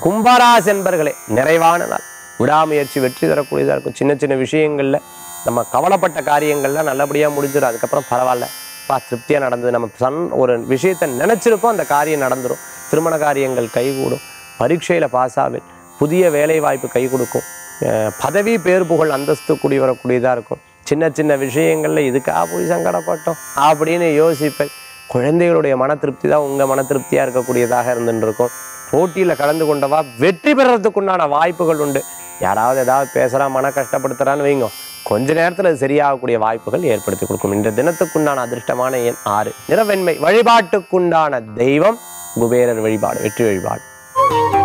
கும்பராசி என்பர்களே நிறைவான நாள் விடாமுயற்சி வெற்றி தரக்கூடியதாக இருக்கும் சின்ன சின்ன விஷயங்கள்ல நம்ம கவலைப்பட்ட காரியங்கள்லாம் நல்லபடியாக முடிஞ்சிடும் அதுக்கப்புறம் பரவாயில்ல பா திருப்தியாக நடந்தது நம்ம சன் ஒரு விஷயத்தை நினச்சிருப்போம் அந்த காரியம் நடந்துடும் திருமண காரியங்கள் கைகூடும் பரீட்சையில் பாஸ் ஆவேன் புதிய வேலை வாய்ப்பு கை கொடுக்கும் அஹ் பதவி பேர் புகழ் அந்தஸ்து கூடி வரக்கூடியதாக இருக்கும் சின்ன சின்ன விஷயங்களில் இதுக்காக போய் சங்கடப்பட்டோம் அப்படின்னு யோசிப்பேன் குழந்தைகளுடைய மன திருப்தி தான் உங்கள் மன திருப்தியாக இருக்கக்கூடியதாக இருந்துட்டு இருக்கும் போட்டியில் கலந்து கொண்டவா வெற்றி பெறறதுக்குண்டான வாய்ப்புகள் உண்டு யாராவது ஏதாவது பேசுகிறா மன கஷ்டப்படுத்துறான்னு வைங்க கொஞ்ச நேரத்தில் அது சரியாகக்கூடிய வாய்ப்புகள் ஏற்படுத்தி கொடுக்கும் இந்த தினத்துக்குண்டான அதிர்ஷ்டமான எண் ஆறு நிறவெண்மை வழிபாட்டுக்குண்டான தெய்வம் குபேரர் வழிபாடு வெற்றி வழிபாடு